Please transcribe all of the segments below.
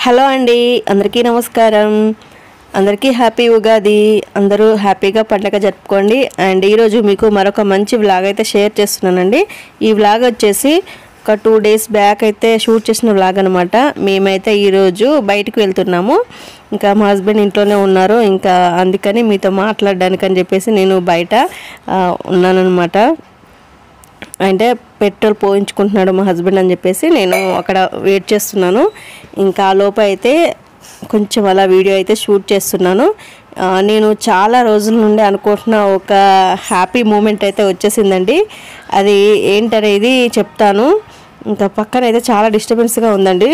Hello అండి అందరికీ నమస్కారం అందరికీ హ్యాపీ ఉగాది అందరూ హ్యాపీగా పండగ జరుపుకోండి అండ్ ఈరోజు మీకు మరొక మంచి వ్లాగ్ అయితే షేర్ చేస్తున్నానండి ఈ వ్లాగ్ వచ్చేసి ఒక టూ డేస్ బ్యాక్ అయితే షూట్ చేసిన వ్లాగ్ అనమాట మేమైతే ఈరోజు బయటకు వెళ్తున్నాము ఇంకా మా హస్బెండ్ ఇంట్లోనే ఉన్నారు ఇంకా అందుకని మీతో మాట్లాడడానికి అని చెప్పేసి నేను బయట ఆ, ఉన్నానన్నమాట అంటే పెట్రోల్ పోయించుకుంటున్నాడు మా హస్బెండ్ అని చెప్పేసి నేను అక్కడ వెయిట్ చేస్తున్నాను ఇంకా ఆ లోపు అయితే కొంచెం అలా వీడియో అయితే షూట్ చేస్తున్నాను ఆ, నేను చాలా రోజుల నుండి అనుకుంటున్న ఒక హ్యాపీ మూమెంట్ అయితే వచ్చేసిందండి అది ఏంటనేది చెప్తాను ఇంకా పక్కన అయితే చాలా డిస్టర్బెన్స్గా ఉందండి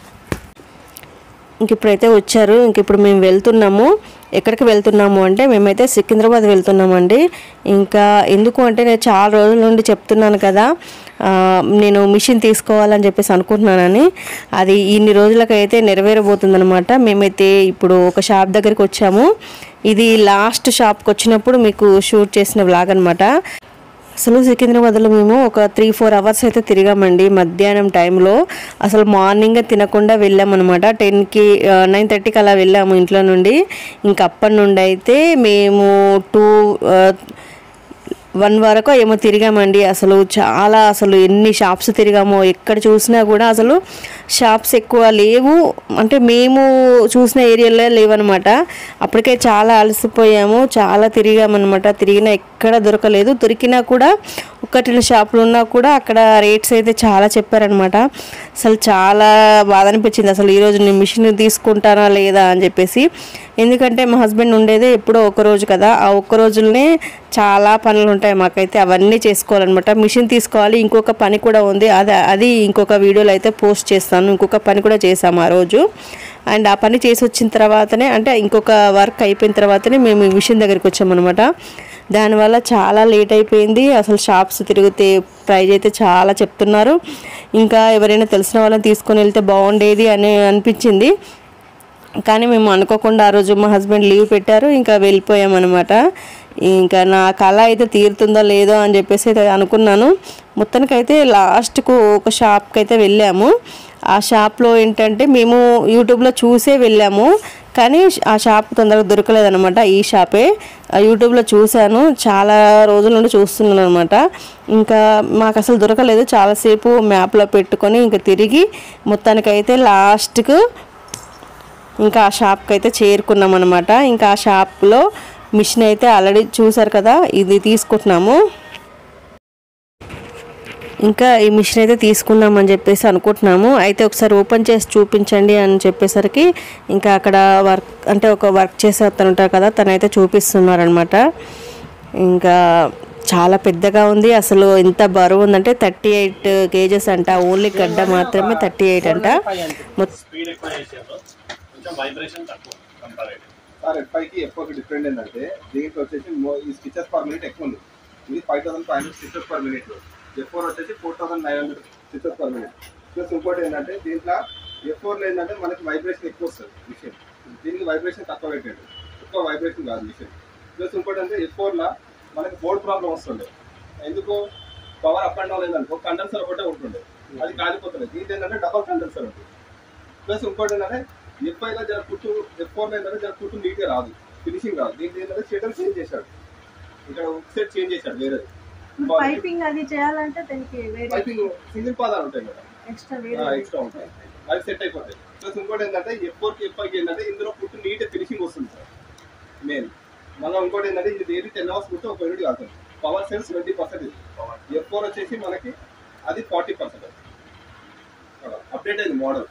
ఇంక ఇప్పుడైతే వచ్చారు ఇంక ఇప్పుడు మేము వెళ్తున్నాము ఎక్కడికి వెళ్తున్నాము అంటే మేమైతే సికింద్రాబాద్ వెళ్తున్నామండి ఇంకా ఎందుకు అంటే నేను చాలా రోజుల నుండి చెప్తున్నాను కదా ఆ, నేను మిషన్ తీసుకోవాలని చెప్పేసి అనుకుంటున్నానని అది ఇన్ని రోజులకైతే నెరవేరబోతుందనమాట మేమైతే ఇప్పుడు ఒక షాప్ దగ్గరికి వచ్చాము ఇది లాస్ట్ షాప్కి వచ్చినప్పుడు మీకు షూట్ చేసిన వ్లాగ్ అనమాట అసలు సికింద్రాబాద్లో మేము ఒక త్రీ ఫోర్ అవర్స్ అయితే తిరిగామండి మధ్యాహ్నం టైంలో అసలు మార్నింగ్ తినకుండా వెళ్ళామన్నమాట టెన్కి నైన్ థర్టీకి అలా వెళ్ళాము ఇంట్లో నుండి ఇంక అప్పటి నుండి అయితే మేము టూ వన్ వరకు ఏమో తిరిగామండి అసలు చాలా అసలు ఎన్ని షాప్స్ తిరిగామో ఎక్కడ చూసినా కూడా అసలు షాప్స్ ఎక్కువ లేవు అంటే మేము చూసిన ఏరియాలో లేవన్నమాట అప్పటికే చాలా అలసిపోయాము చాలా తిరిగామన్నమాట తిరిగినా ఎక్కడ దొరకలేదు దొరికినా కూడా ఒకటి రెండు షాపులు ఉన్నా కూడా అక్కడ రేట్స్ అయితే చాలా చెప్పారనమాట అసలు చాలా బాధ అనిపించింది అసలు ఈరోజు నేను మిషన్ తీసుకుంటానా లేదా అని చెప్పేసి ఎందుకంటే మా హస్బెండ్ ఉండేదే ఎప్పుడో ఒక రోజు కదా ఆ ఒక్క రోజులనే చాలా పనులు ఉంటాయి మాకైతే అవన్నీ చేసుకోవాలన్నమాట మిషన్ తీసుకోవాలి ఇంకొక పని కూడా ఉంది అది అది ఇంకొక వీడియోలో అయితే పోస్ట్ చేస్తాను ఇంకొక పని కూడా చేసాము ఆ రోజు అండ్ ఆ పని చేసి వచ్చిన తర్వాతనే అంటే ఇంకొక వర్క్ అయిపోయిన తర్వాతనే మేము ఈ మిషన్ దగ్గరికి వచ్చామన్నమాట దానివల్ల చాలా లేట్ అయిపోయింది అసలు షాప్స్ తిరిగితే ప్రైజ్ అయితే చాలా చెప్తున్నారు ఇంకా ఎవరైనా తెలిసిన వాళ్ళని తీసుకొని వెళ్తే బాగుండేది అని అనిపించింది కానీ మేము అనుకోకుండా ఆ రోజు మా హస్బెండ్ లీవ్ పెట్టారు ఇంకా వెళ్ళిపోయామన్నమాట ఇంకా నా కళ అయితే తీరుతుందో లేదో అని చెప్పేసి అయితే అనుకున్నాను మొత్తానికైతే లాస్ట్కు ఒక షాప్కి అయితే వెళ్ళాము ఆ షాప్లో ఏంటంటే మేము యూట్యూబ్లో చూసే వెళ్ళాము కానీ ఆ షాప్ తొందరగా దొరకలేదన్నమాట ఈ షాపే ఆ యూట్యూబ్లో చూశాను చాలా రోజుల నుండి చూస్తున్నాను అనమాట ఇంకా మాకు అసలు దొరకలేదు చాలాసేపు మ్యాప్లో పెట్టుకొని ఇంకా తిరిగి మొత్తానికైతే లాస్ట్కు ఇంకా ఆ షాప్కి అయితే చేరుకున్నాం అనమాట ఇంకా ఆ షాప్లో మిషన్ అయితే ఆల్రెడీ చూసారు కదా ఇది తీసుకుంటున్నాము ఇంకా ఈ మిషన్ అయితే తీసుకుందాం అని చెప్పేసి అనుకుంటున్నాము అయితే ఒకసారి ఓపెన్ చేసి చూపించండి అని చెప్పేసరికి ఇంకా అక్కడ వర్క్ అంటే ఒక వర్క్ చేసే అతను ఉంటారు కదా తనైతే చూపిస్తున్నారనమాట ఇంకా చాలా పెద్దగా ఉంది అసలు ఎంత బరువు ఉందంటే థర్టీ ఎయిట్ కేజెస్ అంట ఓన్లీ గడ్డ మాత్రమే థర్టీ ఎయిట్ అంట మొత్తం స్పీడ్ ఎక్కువ చేసారు కొంచెం వైబ్రేషన్ తక్కువ కంపారేటివ్ సార్ ఎఫ్ఐకి ఎక్కువ డిఫరెంట్ ఏంటంటే దీంట్లో వచ్చేసి మో- ఈ స్టిచెస్ పర్ మినిట్ ఎక్కువ ఉంది ఇది five thousand five hundred stitches per minute F four వచ్చేసి four thousand nine hundred stitches per minute plus ఇంకోటి ఏంటంటే దీంట్లో ఎఫ్ ఫోర్లో ఏంటంటే మనకి వైబ్రేషన్ ఎక్కువ వస్తుంది మిషన్ దీనికి వైబ్రేషన్ తక్కువ పెట్టండి ఎక్కువ వైబ్రేషన్ కాదు మిషన్ ప్లస్ ఇంకోటి అంటే ఎఫ్ ఫోర్లో మనకి బోర్డ్ ప్రాబ్లం వస్తుండే ఎందుకు పవర్ అప్ అండ్ డౌన్ ఏంటంటే ఒక కండెన్సర్ ఒకటే ఉంటుండే అది కాలిపోతుంది దీంట్లో ఏంటంటే డబల్ కండెన్సర్ ఉంటుంది ప్లస్ ఇంకోటి ఏంటంటే ఎఫ్ఐ లో జర కుట్టు ఎఫ్ ఫోర్ లో ఏంటంటే జర కుట్టు నీట్ గా రాదు ఫినిషింగ్ రాదు దీంట్లో ఏంటంటే షెటర్ చేంజ్ చేశాడు ఇక్కడ ఒక సెట్ చేంజ్ చేశాడు వేరే పైపింగ్ అది చేయాలంటే దానికి వేరే పైపింగ్ సింగిల్ పాదాలు ఉంటాయి కదా ఎక్స్ట్రా వేరే ఎక్స్ట్రా ఉంటాయి అవి సెట్ అయిపోతాయి ప్లస్ ఇంకోటి ఏంటంటే ఎఫ్ ఫోర్ కి ఎఫ్ కి ఏంటంటే ఇందులో కుట్టు నీట్ ఫినిషింగ్ వస్తుంది సార్ మెయిన్ మళ్ళీ ఇంకోటి ఏంటంటే ఇది డైలీ టెన్ అవర్స్ కుట్టు ఒక యూనిట్ కాదు పవర్ సెల్స్ ట్వంటీ పర్సెంట్ ఇది ఎఫ్ ఫోర్ వచ్చేసి మనకి అది ఫార్టీ పర్సెంట్ అప్డేట్ అయింది మోడల్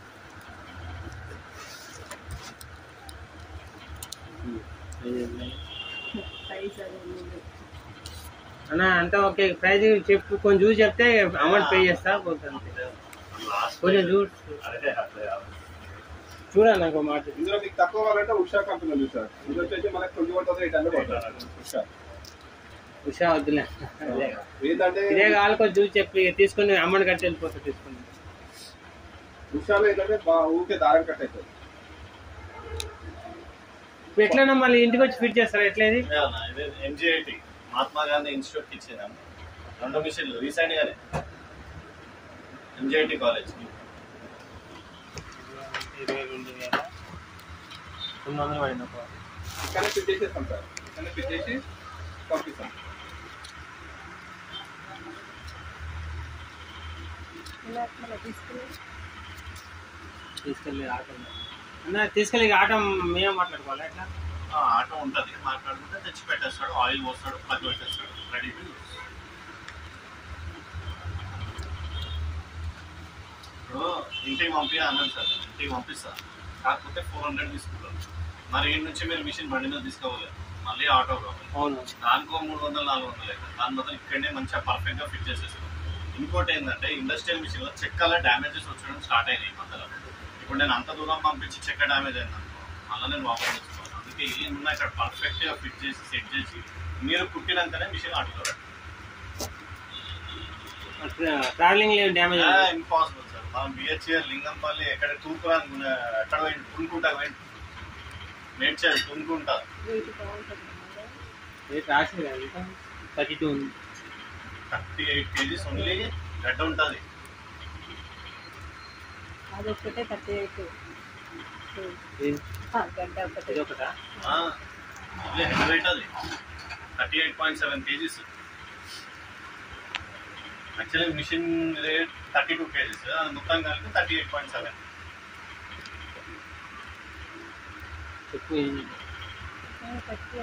ప్రైస్ అది ఉంది. అన్న అంతా ఓకే ప్రైజ్ చెప్పు కొంచెం చూసి చెప్తే అమౌంట్ పే చేస్తా కొంచెం లాస్ట్ కొంచెం చూడు అదే అట్లే చూడండి నాకు మాట ఇందులో మీకు తక్కువ కావాలంటే ఉషా కంపెనీ ఉంది సార్ ఇది వచ్చేసి మనకి twenty one thousand eight hundred పడుతుంది ఉషా ఉషా వద్దులే ఏంటంటే ఇదే కావాలి కొంచెం చూసి చెప్పి తీసుకొని అమౌంట్ కట్టి వెళ్ళిపోతా తీసుకుని ఉషాలో ఏంటంటే బా- ఊరికే దారం కట్ అవుతుంది ఇప్పుడు ఎట్లన్నా మళ్ళీ ఇంటికి వచ్చి ఫిట్ చేస్తారా ఎట్లేదు ఎంజిఐటి మహాత్మా గాంధీ ఇన్స్టిట్యూట్ కి ఇచ్చేదాం రెండు మిషన్లు రీసెంట్ గానే ఎంజిఐటి కాలేజ్ ఇరవై రెండు వేల తొమ్మిది వందలు పడింది ఒక ఇక్కడనే ఫిట్ చేసేస్తాం సార్ ఇక్కడనే ఫిట్ చేసి పంపిస్తాం ఇలా మళ్ళీ తీసుకుని తీసుకెళ్ళి ఆటో అన్న తీసుకెళ్ళి ఆటో మేమే మాట్లాడుకోవాలి ఎట్లా ఆ, ఆటో ఉంటుంది మాట్లాడుకుంటే తెచ్చి పెట్టేస్తాడు ఆయిల్ పోస్తాడు ప్లగ్ పెట్టేస్తాడు రెడీ టు యూస్ ఇప్పుడు ఇంటికి పంపి అన్నాను సార్ ఇంటికి పంపిస్తా కాకపోతే ఫోర్ హండ్రెడ్ తీసుకుంటాను మరి ఇంటి నుంచి మీరు మిషన్ బండి మీద తీసుకోవాలి మళ్ళీ ఆటో కావాలి అవును దానికో మూడు వందలు నాలుగు వందలు అవుతుంది దాని బదులు ఇక్కడనే మంచిగా పర్ఫెక్ట్గా ఫిట్ చేసేస్తాం ఇంకోటి ఏంటంటే ఇండస్ట్రియల్ మిషన్లో చెక్కల డ్యామేజెస్ వచ్చడం స్టార్ట్ అయినాయి ఈ మధ్యలో ఇప్పుడు నేను అంత దూరం పంపించి చెక్క డ్యామేజ్ అయింది అనుకో మళ్ళీ నేను వాపస్ చేసుకోవాలి అందుకే ఏమున్నా ఇక్కడ పర్ఫెక్ట్గా ఫిట్ చేసి సెట్ చేసి మీరు కుట్టినాకనే మిషన్ ఆటోలో ట్రావెలింగ్ డ్యామేజ్ ఇంపాసిబుల్ సార్ మనం బిహెచ్ఆర్ లింగంపల్లి ఎక్కడ తూర్పురా ఎక్కడ పోయింది తునుకుంటా పోయింది మేడ్చారు తునుకుంటా వెయిట్ బాగుంటుంది రేట్ రాసింది కదా థర్టీ టూ ఉంది థర్టీ ఎయిట్ కేజీస్ ఓన్లీ గడ్డ ఉంటుంది అది ఒక్కటే థర్టీ ఎయిట్ ఇది- గడ్డ ఒకటే ఇది ఒకటా హెడ్ వెయిట్ అది thirty eight point seven kgs actually machine rate thirty two kgs అది మొత్తం కలిపి థర్టీ ఎయిట్ పాయింట్ సెవెన్ చెప్పు ఏంది? తక్కువ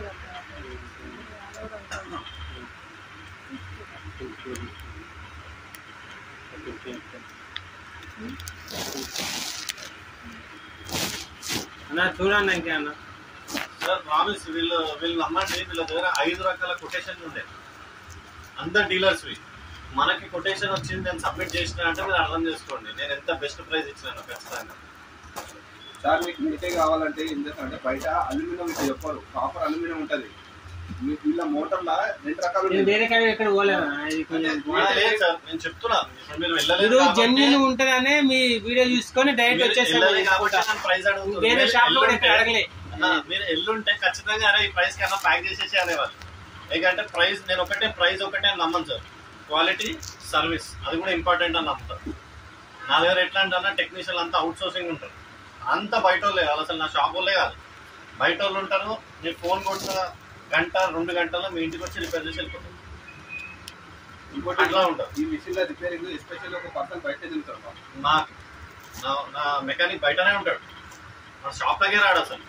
అన్న చూడండి ఇంకే అన్న సార్ ప్రామిస్ వీళ్ళు వీళ్ళు నమ్మండి వీళ్ళ దగ్గర ఐదు రకాల కొటేషన్లు ఉండే అందరు డీలర్స్వి మనకి కొటేషన్ వచ్చింది నేను సబ్మిట్ చేసిన అంటే మీరు అర్థం చేసుకోండి నేను ఎంత బెస్ట్ ప్రైస్ ఇచ్చినాను ఖచ్చితంగా సార్ మీకు మీటే కావాలంటే ఏం చేస్తారంటే బయట అల్యూమినియం ఇట్లా చెప్పారు కాపర్ అల్యూమినియం ఉంటది మీకు వీళ్ళ మోటార్ల రెండు రకాలు నేను ఉంటాయి. వేరే కాడ ఎక్కడ పోలేను ఇది కొంచెం ఆ, లేదు సార్ నేను చెప్తున్నా ఇప్పుడు మీరు వెళ్ళలేదు మీరు కాబట్టి- జెన్యున్ ఉంటుందనే మీ వీడియో చూసుకొని డైరెక్ట్ మీరు వచ్చేస్తాను వెళ్ళలేదు కాబట్టి నేను ప్రైస్ అడుగుతున్నా. వేరే మీరు షాప్ లో కూడా ఎల్లుంటే- ఇక్కడ అడగలే అన్నా, మీరు ఎల్లుంటే ఖచ్చితంగా అరే ఈ ప్రైస్ కన్నా ప్యాక్ చేసేసి అనేవాళ్ళు ఎందుకంటే ప్రైస్ నేను ఒకటే ప్రైస్ ఒకటే అని నమ్మను సార్ క్వాలిటీ సర్వీస్ అది కూడా ఇంపార్టెంట్ అని నమ్ముతాను నా దగ్గర ఎట్లా అంటే టెక్నీషియన్ అంతా అవుట్ సోర్సింగ్ ఉంటారు అంత బయట వాళ్ళే కాదు అసలు నా షాప్ వాళ్ళే కాదు బయట వాళ్ళు ఉంటారు మీరు ఫోన్ కొట్టిన గంట రెండు గంటల్లో మీ ఇంటికి వచ్చి రిపేర్ చేసి వెళ్ళిపోతారు ఇంకోటి అట్లా ఉంటుంది. ఈ మిషన్ లో రిపేరింగ్ ఎస్పెషల్ ఒక పర్సన్ బయట తిరుగుతారు మాకు. నాకు నా నా మెకానిక్ బయటనే ఉంటాడు నా షాప్ దగ్గర రాడు అసలు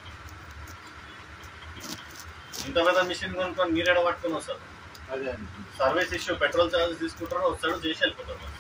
ఇంత పెద్ద మిషన్ కొనుక్కొని మీరేడ పట్టుకొని వస్తారు అదే సర్వీస్ ఇష్యూ పెట్రోల్ ఛార్జెస్ తీసుకుంటారు వస్తాడు చేసి వెళ్ళిపోతారు బస్.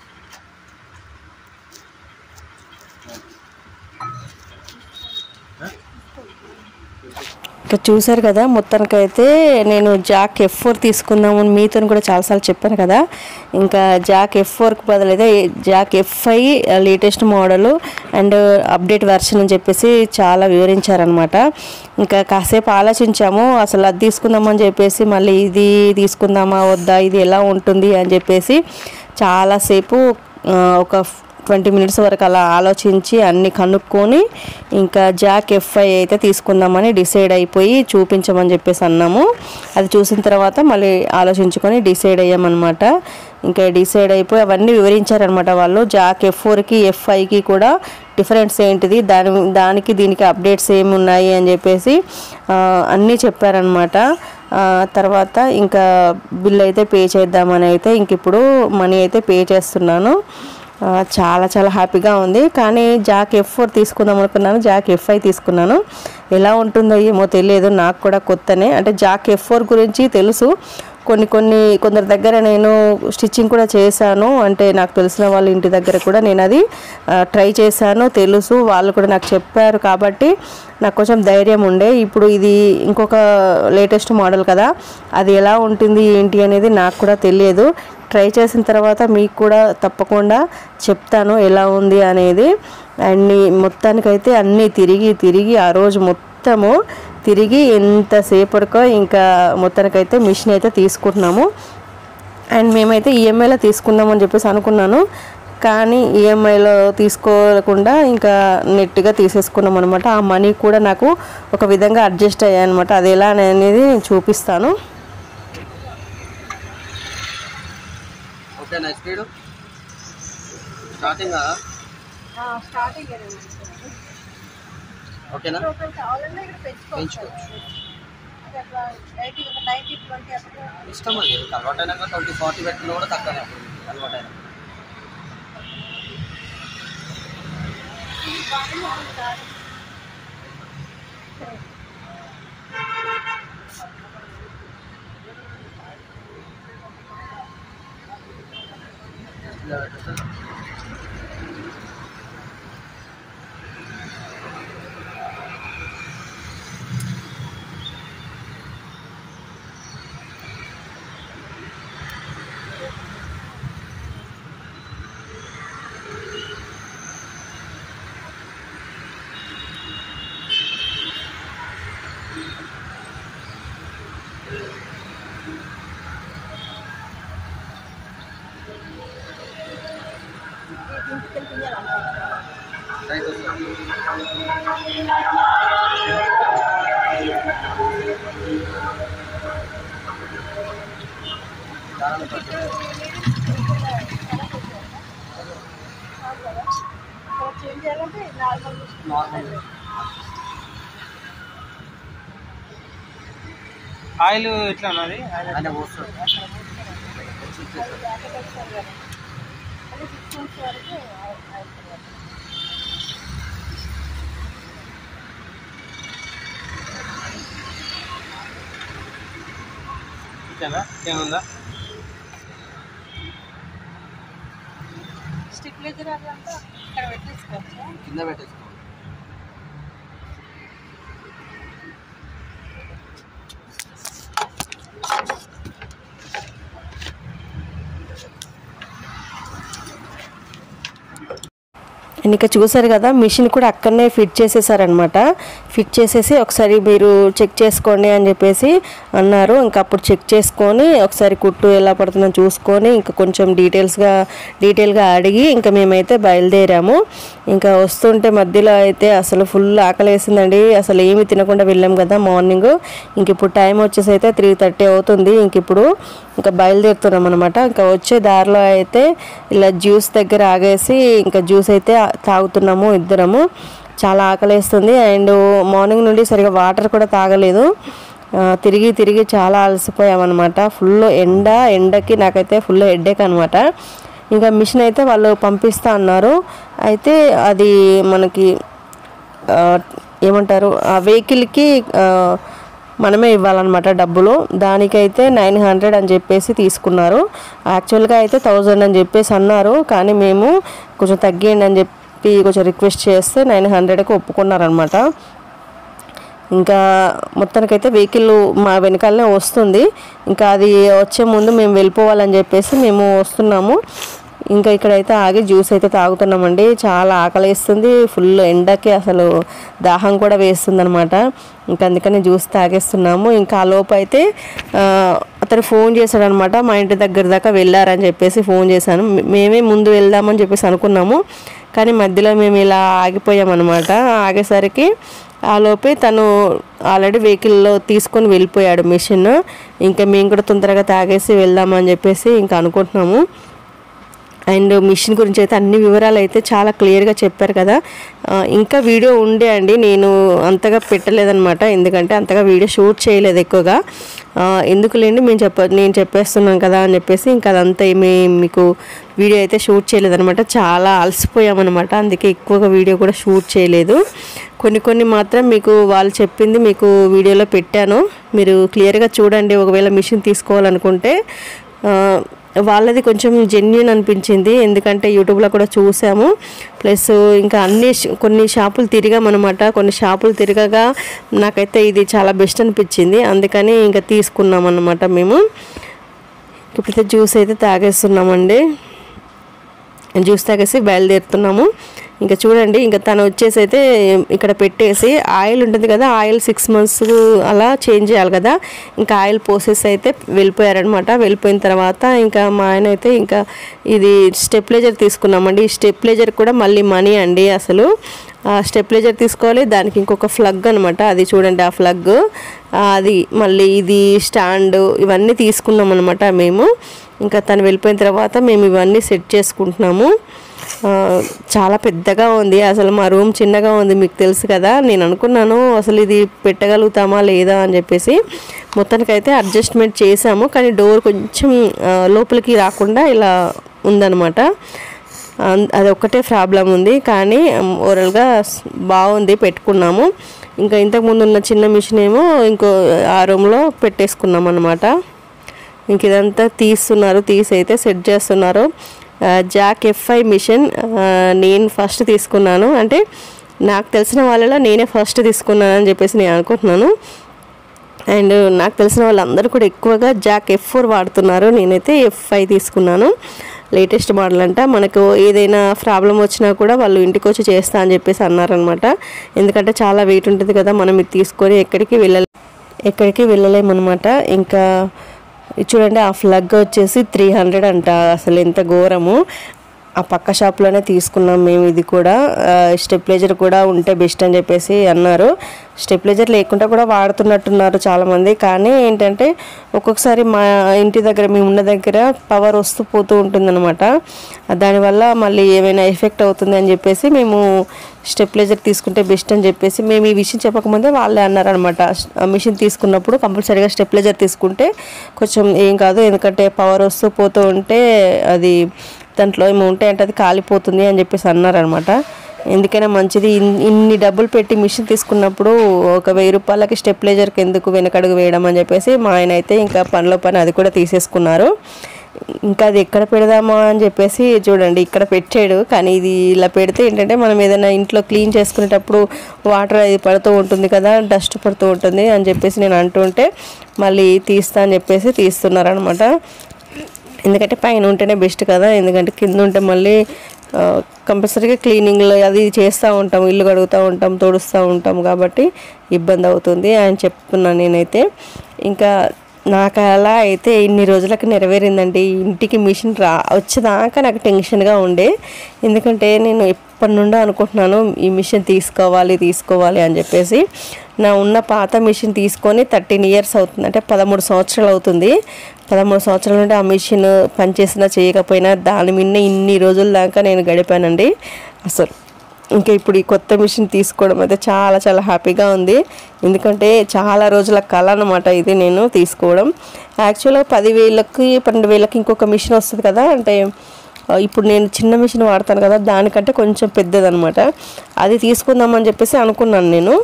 ఇంకా చూశారు కదా మొత్తానికైతే నేను జాక్ ఎఫ్ ఫోర్ తీసుకుందామని మీతో కూడా చాలాసార్లు చెప్పాను కదా ఇంకా జాక్ ఎఫ్ ఫోర్కి బదులైతే Jack F I latest model and update version అని చెప్పేసి చాలా వివరించారనమాట ఇంకా కాసేపు ఆలోచించాము అసలు అది తీసుకుందామని చెప్పేసి మళ్ళీ ఇది తీసుకుందామా వద్దా ఇది ఎలా ఉంటుంది అని చెప్పేసి చాలాసేపు ఆ, ఒక ట్వంటీ మినిట్స్ వరకు అలా ఆలోచించి అన్ని కనుక్కొని ఇంకా జాక్ ఎఫ్ఐ అయితే తీసుకుందామని డిసైడ్ అయిపోయి చూపించమని చెప్పేసి అన్నాము అది చూసిన తర్వాత మళ్ళీ ఆలోచించుకొని డిసైడ్ అయ్యామన్నమాట ఇంకా డిసైడ్ అయిపోయి అవన్నీ వివరించారనమాట వాళ్ళు జాక్ ఎఫ్ ఫోర్కి ఎఫ్ఐకి కూడా డిఫరెన్స్ ఏంటిది దాని దానికి దీనికి అప్డేట్స్ ఏమి ఉన్నాయి అని చెప్పేసి ఆ, అన్నీ చెప్పారనమాట ఆ, తర్వాత ఇంకా బిల్ అయితే పే చేద్దామని అయితే ఇంక ఇప్పుడు మనీ అయితే పే చేస్తున్నాను ఆ, చాలా చాలా హ్యాపీగా ఉంది కానీ జాక్ ఎఫ్ ఫోర్ తీసుకుందాం అనుకున్నాను జాక్ ఎఫ్ ఐ తీసుకున్నాను ఎలా ఉంటుందో ఏమో తెలియదు నాకు కూడా కొత్తనే అంటే జాక్ ఎఫ్ ఫోర్ గురించి తెలుసు కొన్ని కొన్ని కొందరి దగ్గర నేను స్టిచ్చింగ్ కూడా చేశాను అంటే నాకు తెలిసిన వాళ్ళ ఇంటి దగ్గర కూడా నేను అది ట్రై చేశాను తెలుసు వాళ్ళు కూడా నాకు చెప్పారు కాబట్టి నాకు కొంచెం ధైర్యం ఉండే ఇప్పుడు ఇది ఇంకొక లేటెస్ట్ మోడల్ కదా అది ఎలా ఉంటుంది ఏంటి అనేది నాకు కూడా తెలియదు ట్రై చేసిన తర్వాత మీకు కూడా తప్పకుండా చెప్తాను ఎలా ఉంది అనేది అన్ని మొత్తానికైతే అన్నీ తిరిగి తిరిగి ఆ రోజు మొత్తము తిరిగి ఎంతసేపటికో ఇంకా మొత్తానికైతే మిషన్ అయితే తీసుకుంటున్నాము అండ్ మేమైతే ఈఎంఐలో తీసుకుందామని చెప్పేసి అనుకున్నాను కానీ ఈఎంఐలో తీసుకోకుండా ఇంకా నెట్గా తీసేసుకున్నాం అనమాట ఆ మనీ కూడా నాకు ఒక విధంగా అడ్జస్ట్ అయ్యాయి అనమాట అది ఎలా అనేది నేను చూపిస్తాను ఓకేనా స్పీడ్ స్టార్టింగ్ స్టార్టింగ్ ఓకేనా ఒకరు కావాలన్నా ఇక్కడ పెంచుకోవచ్చు పెంచుకోవచ్చు. అది అట్లా నైన్టీ ఒక నైన్టీ ట్వంటీ అట్లా ఇష్టం అది అలవాటు అయినాక ట్వంటీ ఫార్టీ పెట్టిన కూడా తక్కువనే అప్పుడు అలవాటు అయినా ఇలా పెట్టేస్తే ఇంటికి తీయాలనుకుంటున్నాను రైట్ వస్తుంది దారాలు పెట్టు. ఇక్కడ చేంజ్ చేయాలంటే నార్మల్ నార్మల్ ఆయిల్ ఎట్లా ఉన్నది ఆయన పోస్తాడు జాకెట్ వస్తారు కదా అది సిక్స్ మంత్స్ వరకు అవుతుంది ఓకేనా ఏముందా స్టిక్ లెజర్ అదంతా ఇక్కడ పెట్టేసుకోవచ్చా కింద పెట్టేసుకోండి ఇంకా చూసారు కదా మిషన్ కూడా అక్కడనే ఫిట్ చేసేసారనమాట ఫిట్ చేసేసి ఒకసారి మీరు చెక్ చేసుకోండి అని చెప్పేసి అన్నారు ఇంకా అప్పుడు చెక్ చేసుకొని ఒకసారి కుట్టు ఎలా పడుతుందో చూసుకొని ఇంకా కొంచెం డీటెయిల్స్గా డీటెయిల్గా అడిగి ఇంకా మేమైతే బయలుదేరాము ఇంకా వస్తుంటే మధ్యలో అయితే అసలు ఫుల్ ఆకలి వేసిందండి అసలు ఏమి తినకుండా వెళ్ళాం కదా మార్నింగ్ ఇంక ఇప్పుడు టైం వచ్చేసి అయితే త్రీ థర్టీ అవుతుంది ఇంక ఇప్పుడు ఇంకా బయలుదేరుతున్నాం అనమాట ఇంకా వచ్చే దారిలో అయితే ఇలా జ్యూస్ దగ్గర ఆగేసి ఇంకా జ్యూస్ అయితే తాగుతున్నాము ఇద్దరము చాలా ఆకలేస్తుంది అండ్ మార్నింగ్ నుండి సరిగా వాటర్ కూడా తాగలేదు ఆ, తిరిగి తిరిగి చాలా అలసిపోయామన్నమాట ఫుల్ ఎండ ఎండకి నాకైతే ఫుల్ హెడ్ఏక్ అనమాట ఇంకా మిషన్ అయితే వాళ్ళు పంపిస్తా అన్నారు అయితే అది మనకి ఆ, ఏమంటారు ఆ వెహికల్కి ఆ, మనమే ఇవ్వాలన్నమాట డబ్బులు దానికైతే నైన్ హండ్రెడ్ అని చెప్పేసి తీసుకున్నారు యాక్చువల్గా అయితే థౌజండ్ అని చెప్పేసి అన్నారు కానీ మేము కొంచెం తగ్గియండి అని చెప్పి కొంచెం రిక్వెస్ట్ చేస్తే నైన్ హండ్రెడ్కి ఒప్పుకున్నారనమాట ఇంకా మొత్తానికైతే వెహికల్ మా వెనకాలనే వస్తుంది ఇంకా అది వచ్చే ముందు మేము వెళ్ళిపోవాలని చెప్పేసి మేము వస్తున్నాము ఇంకా ఇక్కడైతే ఆగి జ్యూస్ అయితే తాగుతున్నామండి చాలా ఆకలిస్తుంది ఫుల్ ఎండకి అసలు దాహం కూడా వేస్తుంది అనమాట ఇంకా అందుకని జ్యూస్ తాగేస్తున్నాము ఇంకా ఆ లోపు అయితే ఆ, అతను ఫోన్ చేశాడు అనమాట మా ఇంటి దగ్గర దాకా వెళ్ళారని చెప్పేసి ఫోన్ చేశాను మే- మేమే ముందు వెళ్దామని చెప్పేసి అనుకున్నాము కానీ మధ్యలో మేము ఇలా ఆగిపోయామన్నమాట ఆగేసరికి ఆ లోపే తను ఆల్రెడీ వెహికల్లో తీసుకొని వెళ్ళిపోయాడు మిషన్ ఇంకా మేము కూడా తొందరగా తాగేసి వెళ్దామని చెప్పేసి ఇంకా అనుకుంటున్నాము అండ్ మిషన్ గురించి అయితే అన్ని వివరాలు అయితే చాలా క్లియర్గా చెప్పారు కదా ఆ, ఇంకా వీడియో ఉండే అండి నేను అంతగా పెట్టలేదన్నమాట ఎందుకంటే అంతగా వీడియో షూట్ చేయలేదు ఎక్కువగా ఆ, ఎందుకులేండి మేము చెప్ప నేను చెప్పేస్తున్నాను కదా అని చెప్పేసి ఇంకా అదంతా ఏమి మీకు వీడియో అయితే షూట్ చేయలేదన్నమాట చాలా అలసిపోయామన్నమాట అందుకే ఎక్కువగా వీడియో కూడా షూట్ చేయలేదు కొన్ని కొన్ని మాత్రం మీకు వాళ్ళు చెప్పింది మీకు వీడియోలో పెట్టాను మీరు క్లియర్గా చూడండి ఒకవేళ మిషన్ తీసుకోవాలనుకుంటే ఆ, వాళ్ళది కొంచెం జెన్యున్ అనిపించింది ఎందుకంటే యూట్యూబ్లో కూడా చూసాము ప్లస్ ఇంకా అన్ని ష- కొన్ని షాపులు తిరిగామన్నమాట కొన్ని షాపులు తిరగగా నాకైతే ఇది చాలా బెస్ట్ అనిపించింది అందుకని ఇంకా తీసుకున్నాం అన్నమాట మేము ఇప్పుడైతే జ్యూస్ అయితే తాగేస్తున్నామండి జ్యూస్ తాగేసి బయలుదేరుతున్నాము ఇంకా చూడండి ఇంకా తను వచ్చేసి అయితే ఇక్కడ పెట్టేసి ఆయిల్ ఉంటుంది కదా ఆయిల్ సిక్స్ మంత్స్ అలా చేంజ్ చేయాలి కదా ఇంకా ఆయిల్ పోసేసి అయితే వెళ్ళిపోయారనమాట వెళ్ళిపోయిన తర్వాత ఇంకా మా ఆయన అయితే ఇంకా ఇది స్టెప్లైజర్ తీసుకున్నామండి ఈ స్టెప్లైజర్ కూడా మళ్ళీ మనీ అండి అసలు ఆ స్టెప్లైజర్ తీసుకోవాలి దానికి ఇంకొక ఫ్లగ్ అనమాట అది చూడండి ఆ ఫ్లగ్ అది మళ్ళీ ఇది స్టాండ్ ఇవన్నీ తీసుకున్నాం అనమాట మేము ఇంకా తను వెళ్ళిపోయిన తర్వాత మేము ఇవన్నీ సెట్ చేసుకుంటున్నాము ఆ, చాలా పెద్దగా ఉంది అసలు మా రూమ్ చిన్నగా ఉంది మీకు తెలుసు కదా నేను అనుకున్నాను అసలు ఇది పెట్టగలుగుతామా లేదా అని చెప్పేసి మొత్తానికైతే అడ్జస్ట్మెంట్ చేసాము కానీ డోర్ కొంచెం ఆ, లోపలికి రాకుండా ఇలా ఉందన్నమాట అన్- అది ఒక్కటే ప్రాబ్లం ఉంది కానీ ఓవరాల్గా బాగుంది పెట్టుకున్నాము ఇంకా ఇంతకు ముందు ఉన్న చిన్న మిషన్ ఏమో ఇంకో ఆ రూమ్లో పెట్టేసుకున్నాం అనమాట ఇంక ఇదంతా తీస్తున్నారు తీసి అయితే సెట్ చేస్తున్నారు ఆ, జాక్ ఎఫ్ఐ మిషన్ ఆ, నేను ఫస్ట్ తీసుకున్నాను అంటే నాకు తెలిసిన వాళ్ళలో నేనే ఫస్ట్ తీసుకున్నాను అని చెప్పేసి నేను అనుకుంటున్నాను అండ్ నాకు తెలిసిన వాళ్ళందరూ కూడా ఎక్కువగా జాక్ ఎఫ్ ఫోర్ వాడుతున్నారు నేనైతే ఎఫ్ ఫైవ్ తీసుకున్నాను లేటెస్ట్ మోడల్ అంట మనకు ఏదైనా ప్రాబ్లం వచ్చినా కూడా వాళ్ళు ఇంటికి వచ్చి చేస్తా అని చెప్పేసి అన్నారనమాట ఎందుకంటే చాలా వెయిట్ ఉంటుంది కదా మనం ఇది తీసుకొని ఎక్కడికి వెళ్ళలే ఎక్కడికి వెళ్ళలేమన్నమాట ఇంకా ఇది చూడండి ఆ ఫ్లగ్ వచ్చేసి త్రీ హండ్రెడ్ అంట అసలు ఎంత ఘోరము ఆ పక్క షాప్లోనే తీసుకున్నాం మేము ఇది కూడా స్టెప్లైజర్ కూడా ఉంటే బెస్ట్ అని చెప్పేసి అన్నారు స్టెప్లైజర్ లేకుండా కూడా వాడుతున్నట్టున్నారు చాలామంది కానీ ఏంటంటే ఒక్కొక్కసారి మా ఇంటి దగ్గర మేము ఉన్న దగ్గర పవర్ వస్తూ పోతూ ఉంటుందన్నమాట దానివల్ల మళ్ళీ ఏమైనా ఎఫెక్ట్ అవుతుంది అని చెప్పేసి మేము స్టెప్లైజర్ తీసుకుంటే బెస్ట్ అని చెప్పేసి మేము ఈ విషయం చెప్పకముందే వాళ్ళే అన్నారనమాట ఆ మిషన్ తీసుకున్నప్పుడు కంపల్సరీగా స్టెప్లైజర్ తీసుకుంటే కొంచెం ఏం కాదు ఎందుకంటే పవర్ వస్తూ పోతూ ఉంటే అది దాంట్లో ఏమో ఉంటే అంటే అది కాలిపోతుంది అని చెప్పేసి అన్నారనమాట ఎందుకైనా మంచిది ఇన్- ఇన్ని డబ్బులు పెట్టి మిషన్ తీసుకున్నప్పుడు ఒక వెయ్యి రూపాయలకి స్టెప్లైజర్కి ఎందుకు వెనకడుగు వేయడం అని చెప్పేసి మా ఆయన అయితే ఇంకా పనిలో పని అది కూడా తీసేసుకున్నారు ఇంకా అది ఎక్కడ పెడదామా అని చెప్పేసి చూడండి ఇక్కడ పెట్టాడు కానీ ఇది ఇలా పెడితే ఏంటంటే మనం ఏదైనా ఇంట్లో క్లీన్ చేసుకునేటప్పుడు వాటర్ అది పడుతూ ఉంటుంది కదా డస్ట్ పడుతూ ఉంటుంది అని చెప్పేసి నేను అంటుంటే మళ్ళీ తీస్తా అని చెప్పేసి తీస్తున్నారనమాట ఎందుకంటే పైన ఉంటేనే బెస్ట్ కదా ఎందుకంటే కింద ఉంటే మళ్ళీ కంపల్సరీగా క్లీనింగ్లో అది చేస్తూ ఉంటాం ఇల్లు కడుగుతూ ఉంటాం తుడుస్తూ ఉంటాం కాబట్టి ఇబ్బంది అవుతుంది అని చెప్తున్నాను నేనైతే ఇంకా నాకు అలా అయితే ఇన్ని రోజులకు నెరవేరిందండి ఇంటికి మిషన్ రా వచ్చేదాకా నాకు టెన్షన్గా ఉండే ఎందుకంటే నేను ఎప్పటి నుండో అనుకుంటున్నాను ఈ మిషన్ తీసుకోవాలి తీసుకోవాలి అని చెప్పేసి నా ఉన్న పాత మిషన్ తీసుకొని థర్టీన్ ఇయర్స్ అవుతుంది అంటే పదమూడు సంవత్సరాలు అవుతుంది పదమూడు సంవత్సరాల నుండి ఆ మిషన్ పనిచేసినా చేయకపోయినా దాని మీద ఇన్ని రోజుల దాకా నేను గడిపానండి అసలు ఇంకా ఇప్పుడు ఈ కొత్త మిషన్ తీసుకోవడం అయితే చాలా చాలా హ్యాపీగా ఉంది ఎందుకంటే చాలా రోజుల కళ అనమాట ఇది నేను తీసుకోవడం యాక్చువల్గా పదివేలకి పన్నెండు వేలకి ఇంకొక మిషన్ వస్తుంది కదా అంటే ఆ, ఇప్పుడు నేను చిన్న మిషన్ వాడతాను కదా దానికంటే కొంచెం పెద్దదనమాట అది తీసుకుందామని చెప్పేసి అనుకున్నాను నేను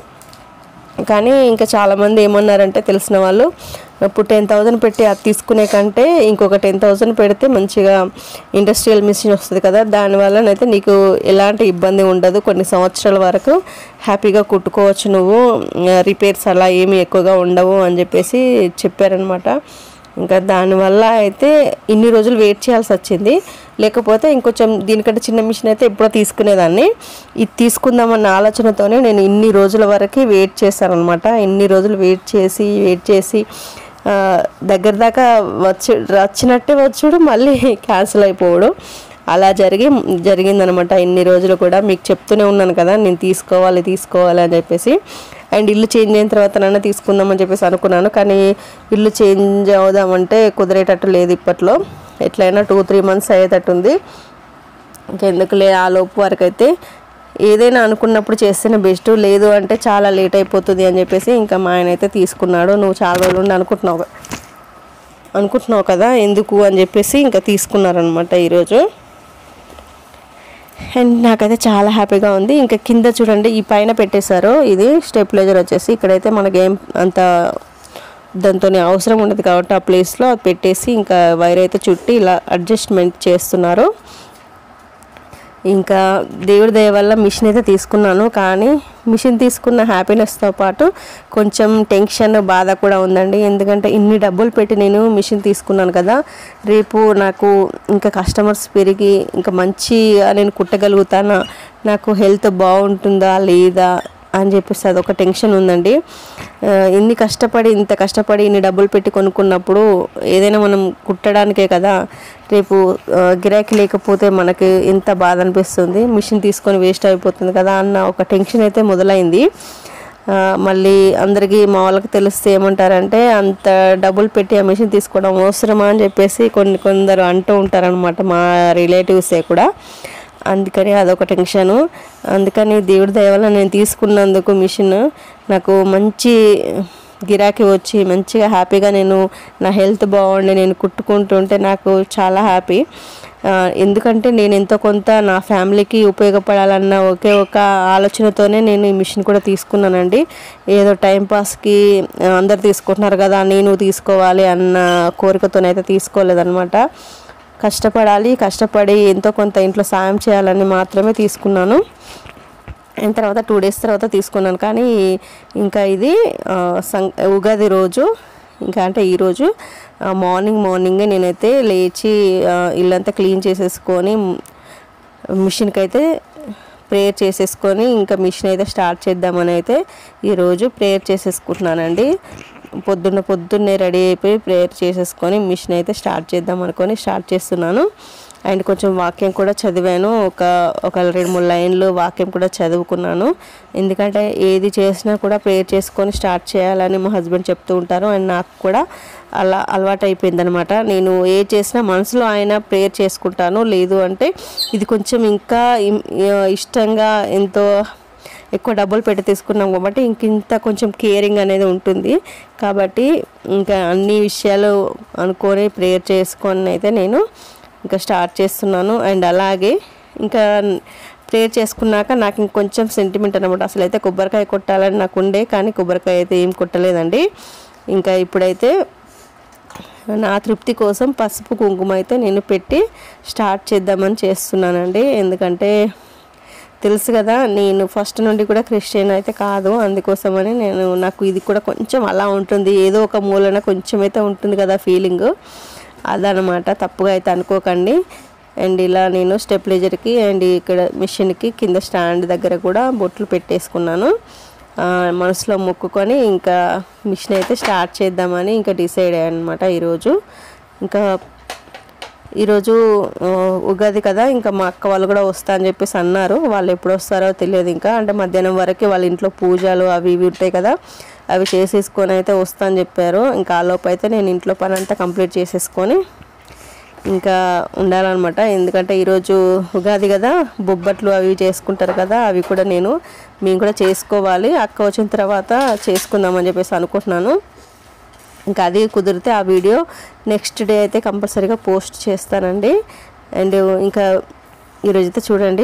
కానీ ఇంకా చాలామంది ఏమన్నారంటే తెలిసిన వాళ్ళు ఇప్పుడు టెన్ థౌజండ్ పెట్టి అది తీసుకునే కంటే ఇంకొక టెన్ థౌజండ్ పెడితే మంచిగా ఇండస్ట్రియల్ మిషన్ వస్తుంది కదా దానివల్లనైతే నీకు ఎలాంటి ఇబ్బంది ఉండదు కొన్ని సంవత్సరాల వరకు హ్యాపీగా కుట్టుకోవచ్చు నువ్వు రిపేర్స్ అలా ఏమి ఎక్కువగా ఉండవు అని చెప్పేసి చెప్పారనమాట ఇంకా దానివల్ల అయితే ఇన్ని రోజులు వెయిట్ చేయాల్సి వచ్చింది లేకపోతే ఇంకొంచెం దీనికంటే చిన్న మిషన్ అయితే ఎప్పుడో తీసుకునేదాన్ని ఇది తీసుకుందామన్న ఆలోచనతోనే నేను ఇన్ని రోజుల వరకు వెయిట్ చేశాను అనమాట ఇన్ని రోజులు వెయిట్ చేసి వెయిట్ చేసి ఆ, దగ్గర దాకా వచ్చి వచ్చినట్టే వచ్చుడు మళ్ళీ క్యాన్సిల్ అయిపోవడం అలా జరిగి జరిగిందనమాట ఇన్ని రోజులు కూడా మీకు చెప్తూనే ఉన్నాను కదా నేను తీసుకోవాలి తీసుకోవాలి అని చెప్పేసి అండ్ ఇల్లు చేంజ్ అయిన తర్వాత నన్ను తీసుకుందామని చెప్పేసి అనుకున్నాను కానీ ఇల్లు చేంజ్ అవుదామంటే కుదిరేటట్టు లేదు ఇప్పట్లో ఎట్లయినా టూ త్రీ మంత్స్ అయ్యేటట్టు ఉంది ఇంకెందుకులే ఆ లోపు వరకు అయితే ఏదైనా అనుకున్నప్పుడు చేస్తేనే బెస్ట్ లేదు అంటే చాలా లేట్ అయిపోతుంది అని చెప్పేసి ఇంకా మా ఆయన అయితే తీసుకున్నాడు నువ్వు చాలా రోజులు ఉండి అనుకుంటున్నావు అనుకుంటున్నావు కదా ఎందుకు అని చెప్పేసి ఇంకా తీసుకున్నారనమాట ఈరోజు అండ్ నాకైతే చాలా హ్యాపీగా ఉంది ఇంకా కింద చూడండి ఈ పైన పెట్టేశారు ఇది స్టెప్లైజర్ వచ్చేసి ఇక్కడైతే మనకి ఏం అంత దాంతో అవసరం ఉండదు కాబట్టి ఆ ప్లేస్లో అది పెట్టేసి ఇంకా వైర్ అయితే చుట్టి ఇలా అడ్జస్ట్మెంట్ చేస్తున్నారు ఇంకా దేవుడి దయ వల్ల మిషన్ అయితే తీసుకున్నాను కానీ మిషన్ తీసుకున్న హ్యాపీనెస్తో పాటు కొంచెం టెన్షన్ బాధ కూడా ఉందండి ఎందుకంటే ఇన్ని డబ్బులు పెట్టి నేను మిషన్ తీసుకున్నాను కదా రేపు నాకు ఇంకా కస్టమర్స్ పెరిగి ఇంకా మంచిగా నేను కుట్టగలుగుతానా నాకు హెల్త్ బాగుంటుందా లేదా అని చెప్పేసి అదొక టెన్షన్ ఉందండి ఆ, ఇన్ని కష్టపడి ఇంత కష్టపడి ఇన్ని డబ్బులు పెట్టి కొనుక్కున్నప్పుడు ఏదైనా మనం కుట్టడానికే కదా రేపు ఆ, గిరాకీ లేకపోతే మనకి ఎంత బాధ అనిపిస్తుంది మిషన్ తీసుకొని వేస్ట్ అయిపోతుంది కదా అన్న ఒక టెన్షన్ అయితే మొదలైంది ఆ, మళ్ళీ అందరికీ మా వాళ్ళకి తెలిస్తే ఏమంటారంటే అంత డబ్బులు పెట్టి ఆ మిషన్ తీసుకోవడం అవసరమా అని చెప్పేసి కొన్ని కొందరు అంటూ ఉంటారనమాట మా రిలేటివ్సే కూడా అందుకని అదొక టెన్షను అందుకని దేవుడి దయ వల్ల నేను తీసుకున్నందుకు మిషన్ నాకు మంచి గిరాకీ వచ్చి మంచిగా హ్యాపీగా నేను నా హెల్త్ బాగుండి నేను కుట్టుకుంటుంటే నాకు చాలా హ్యాపీ ఆ, ఎందుకంటే నేను ఎంతో కొంత నా ఫ్యామిలీకి ఉపయోగపడాలన్న ఒకే ఒక ఆలోచనతోనే నేను ఈ మిషన్ కూడా తీసుకున్నానండి ఏదో టైంపాస్కి అందరు తీసుకుంటున్నారు కదా నేను తీసుకోవాలి అన్న కోరికతోనైతే తీసుకోలేదన్నమాట కష్టపడాలి కష్టపడి ఎంతో కొంత ఇంట్లో సాయం చేయాలని మాత్రమే తీసుకున్నాను అయిన తర్వాత టూ డేస్ తర్వాత తీసుకున్నాను కానీ ఇంకా ఇది ఆ, సం ఉగాది రోజు ఇంకా అంటే ఈరోజు మార్నింగ్ మార్నింగే నేనైతే లేచి ఆ, ఇల్లంతా క్లీన్ చేసేసుకొని మిషన్కి అయితే ప్రేయర్ చేసేసుకొని ఇంకా మిషన్ అయితే స్టార్ట్ చేద్దామని అయితే ఈరోజు ప్రేయర్ చేసేసుకుంటున్నానండి పొద్దున్న పొద్దున్నే రెడీ అయిపోయి ప్రేయర్ చేసేసుకొని మిషన్ అయితే స్టార్ట్ చేద్దాం అనుకొని స్టార్ట్ చేస్తున్నాను అండ్ కొంచెం వాక్యం కూడా చదివాను ఒక ఒక రెండు మూడు లైన్లు వాక్యం కూడా చదువుకున్నాను ఎందుకంటే ఏది చేసినా కూడా ప్రేయర్ చేసుకొని స్టార్ట్ చేయాలని మా హస్బెండ్ చెప్తూ ఉంటారు అండ్ నాకు కూడా అలా అలవాటు అయిపోయిందనమాట నేను ఏ చేసినా మనసులో ఆయన ప్రేయర్ చేసుకుంటాను లేదు అంటే ఇది కొంచెం ఇంకా ఇం- ఇష్టంగా ఎంతో ఎక్కువ డబ్బులు పెట్టి తీసుకున్నాం కాబట్టి ఇంక ఇంత కొంచెం కేరింగ్ అనేది ఉంటుంది కాబట్టి ఇంకా అన్ని విషయాలు అనుకొని ప్రేయర్ చేసుకొని అయితే నేను ఇంకా స్టార్ట్ చేస్తున్నాను అండ్ అలాగే ఇంకా ప్రేయర్ చేసుకున్నాక నాకు ఇంకొంచెం సెంటిమెంట్ అనమాట అసలు అయితే కొబ్బరికాయ కొట్టాలని నాకు ఉండే కానీ కొబ్బరికాయ అయితే ఏం కొట్టలేదండి ఇంకా ఇప్పుడైతే నా తృప్తి కోసం పసుపు కుంకుమ అయితే నేను పెట్టి స్టార్ట్ చేద్దామని చేస్తున్నానండి ఎందుకంటే తెలుసు కదా నేను ఫస్ట్ నుండి కూడా క్రిస్టియన్ అయితే కాదు అందుకోసమని నేను నాకు ఇది కూడా కొంచెం అలా ఉంటుంది ఏదో ఒక మూలన కొంచెం అయితే ఉంటుంది కదా ఫీలింగ్ అదనమాట తప్పుగా అయితే అనుకోకండి అండ్ ఇలా నేను స్టెప్లైజర్కి అండ్ ఇక్కడ మిషన్కి కింద స్టాండ్ దగ్గర కూడా బొట్లు పెట్టేసుకున్నాను ఆ, మనసులో మొక్కుకొని ఇంకా మిషన్ అయితే స్టార్ట్ చేద్దామని ఇంకా డిసైడ్ అయ్యాను అనమాట ఈరోజు ఇంకా ఈరోజు ఆ, ఉగాది కదా ఇంకా మా అక్క వాళ్ళు కూడా వస్తా అని చెప్పేసి అన్నారు వాళ్ళు ఎప్పుడు వస్తారో తెలియదు ఇంకా అంటే మధ్యాహ్నం వరకు వాళ్ళ ఇంట్లో పూజలు అవి ఇవి ఉంటాయి కదా అవి చేసేసుకొని అయితే వస్తా అని చెప్పారు ఇంకా ఆ లోపు అయితే నేను ఇంట్లో పని అంతా కంప్లీట్ చేసేసుకొని ఇంకా ఉండాలన్నమాట ఎందుకంటే ఈరోజు ఉగాది కదా బొబ్బట్లు అవి చేసుకుంటారు కదా అవి కూడా నేను మేము కూడా చేసుకోవాలి అక్క వచ్చిన తర్వాత చేసుకుందామని చెప్పేసి అనుకుంటున్నాను ఇంకా అది కుదిరితే ఆ వీడియో నెక్స్ట్ డే అయితే కంపల్సరీగా పోస్ట్ చేస్తానండి అండ్ ఇంకా ఈరోజైతే చూడండి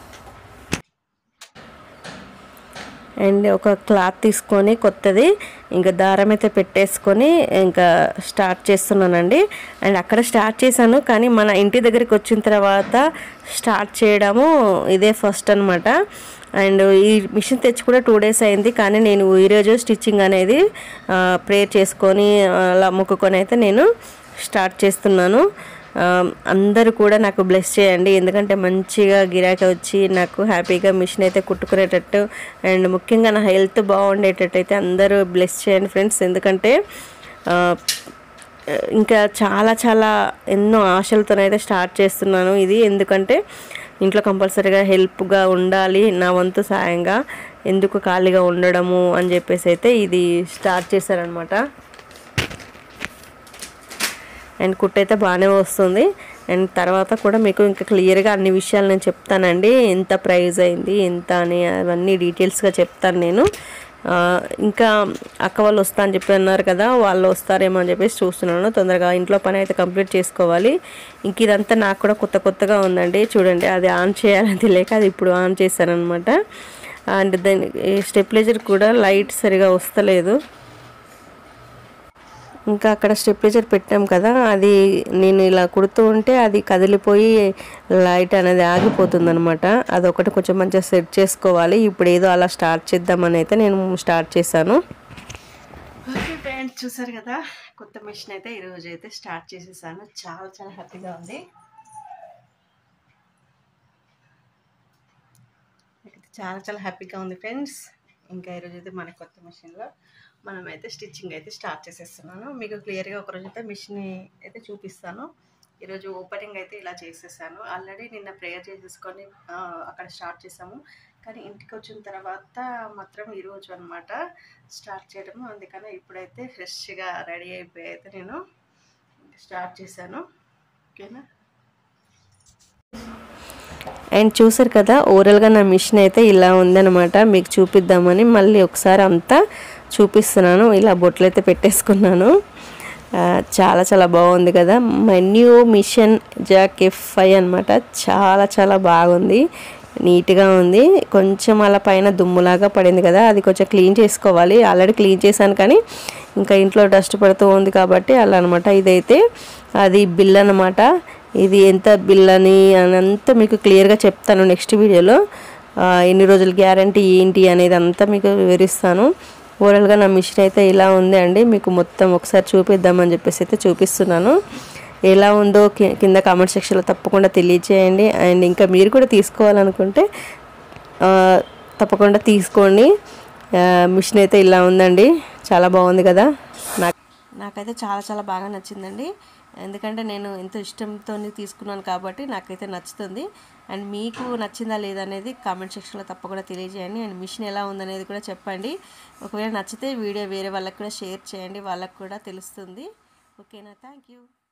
అండ్ ఒక క్లాత్ తీసుకొని కొత్తది ఇంకా దారం అయితే పెట్టేసుకొని ఇంకా స్టార్ట్ చేస్తున్నానండి అండ్ అక్కడ స్టార్ట్ చేశాను కానీ మన ఇంటి దగ్గరికి వచ్చిన తర్వాత స్టార్ట్ చేయడము ఇదే ఫస్ట్ అనమాట అండ్ ఈ మిషన్ తెచ్చి కూడా టూ డేస్ అయింది కానీ నేను ఈరోజు స్టిచ్చింగ్ అనేది ప్రేయర్ చేసుకొని అలా మొక్కుకొని అయితే నేను స్టార్ట్ చేస్తున్నాను ఆ, అందరూ కూడా నాకు బ్లెస్ చేయండి ఎందుకంటే మంచిగా గిరాకీ వచ్చి నాకు హ్యాపీగా మిషన్ అయితే కుట్టుకునేటట్టు అండ్ ముఖ్యంగా నా హెల్త్ బాగుండేటట్టు అయితే అందరూ బ్లెస్ చేయండి ఫ్రెండ్స్ ఎందుకంటే ఆ, ఇంకా చాలా చాలా ఎన్నో ఆశలతోనైతే స్టార్ట్ చేస్తున్నాను ఇది ఎందుకంటే ఇంట్లో కంపల్సరీగా హెల్ప్గా ఉండాలి నా వంతు సాయంగా ఎందుకు ఖాళీగా ఉండడము అని చెప్పేసి అయితే ఇది స్టార్ట్ చేశారనమాట అండ్ కుట్టు అయితే బాగానే వస్తుంది అండ్ తర్వాత కూడా మీకు ఇంకా క్లియర్గా అన్ని విషయాలు నేను చెప్తానండి ఎంత ప్రైస్ అయింది ఎంత అని అవన్నీ డీటెయిల్స్గా చెప్తాను నేను ఆ, ఇంకా అక్క వాళ్ళు వస్తా అని చెప్పి అన్నారు కదా వాళ్ళు వస్తారేమో అని చెప్పేసి చూస్తున్నాను తొందరగా ఇంట్లో పని అయితే కంప్లీట్ చేసుకోవాలి ఇంక ఇదంతా నాకు కూడా కొత్త కొత్తగా ఉందండి చూడండి అది ఆన్ చేయాలని తెలియక అది ఇప్పుడు ఆన్ చేశాను అనమాట అండ్ దాని స్టెప్లైజర్ కూడా లైట్ సరిగా వస్తలేదు ఇంకా అక్కడ స్టెప్లైజర్ పెట్టాం కదా అది నేను ఇలా కుడుతూ ఉంటే అది కదిలిపోయి లైట్ అనేది ఆగిపోతుంది అనమాట అదొకటి కొంచెం మంచిగా సెట్ చేసుకోవాలి ఇప్పుడు ఏదో అలా స్టార్ట్ చేద్దామని అయితే నేను స్టార్ట్ చేశాను ఓకే ఫ్రెండ్స్ చూసారు కదా కొత్త మిషన్ అయితే ఈరోజు అయితే స్టార్ట్ చేసేసాను చాలా చాలా హ్యాపీగా ఉంది నాకైతే చాలా చాలా హ్యాపీగా ఉంది ఫ్రెండ్స్ ఇంకా ఈరోజు అయితే మన కొత్త మిషన్లో మనం అయితే స్టిచ్చింగ్ అయితే స్టార్ట్ చేసేస్తున్నాను మీకు క్లియర్గా ఒకరోజు అయితే మిషన్ అయితే చూపిస్తాను ఈరోజు ఓపెనింగ్ అయితే ఇలా చేసేసాను ఆల్రెడీ నిన్న ప్రేయర్ చేసేసుకొని ఆ, అక్కడ స్టార్ట్ చేసాము కానీ ఇంటికి వచ్చిన తర్వాత మాత్రం ఈరోజు అనమాట స్టార్ట్ చేయడము అందుకని ఇప్పుడైతే ఫ్రెష్గా రెడీ అయిపోయి అయితే నేను స్టార్ట్ చేశాను ఓకేనా అండ్ చూసారు కదా ఓవరాల్గా నా మిషన్ అయితే ఇలా ఉందన్నమాట మీకు చూపిద్దామని మళ్ళీ ఒకసారి అంతా చూపిస్తున్నాను ఇలా బొట్లు అయితే పెట్టేసుకున్నాను ఆ, చాలా చాలా బాగుంది కదా menu machine Jack F five అనమాట చాలా చాలా బాగుంది నీట్గా ఉంది కొంచెం అలా పైన దుమ్ములాగా పడింది కదా అది కొంచెం క్లీన్ చేసుకోవాలి ఆల్రెడీ క్లీన్ చేశాను కానీ ఇంకా ఇంట్లో డస్ట్ పడుతూ ఉంది కాబట్టి అలా అనమాట ఇదైతే అది బిల్ అనమాట ఇది ఎంత బిల్ అని అని అంతా మీకు క్లియర్గా చెప్తాను నెక్స్ట్ వీడియోలో ఆ, ఎన్ని రోజుల గ్యారంటీ ఏంటి అనేది అంతా మీకు వివరిస్తాను ఓవరాల్గా నా మిషన్ అయితే ఇలా ఉంది అండి మీకు మొత్తం ఒకసారి చూపిద్దామని చెప్పేసి అయితే చూపిస్తున్నాను ఎలా ఉందో కి- కింద కామెంట్ సెక్షన్లో తప్పకుండా తెలియచేయండి అండ్ ఇంకా మీరు కూడా తీసుకోవాలనుకుంటే ఆ, తప్పకుండా తీసుకోండి ఆ, మిషన్ అయితే ఇలా ఉందండి చాలా బాగుంది కదా నాకు నాకైతే చాలా చాలా బాగా నచ్చిందండి ఎందుకంటే నేను ఎంతో ఇష్టంతో తీసుకున్నాను కాబట్టి నాకైతే నచ్చుతుంది అండ్ మీకు నచ్చిందా లేదా అనేది కామెంట్ సెక్షన్లో తప్పకుండా తెలియజేయండి అండ్ మిషన్ ఎలా ఉందనేది కూడా చెప్పండి ఒకవేళ నచ్చితే వీడియో వేరే వాళ్ళకి కూడా షేర్ చేయండి వాళ్ళకి కూడా తెలుస్తుంది ఓకేనా థ్యాంక్ యూ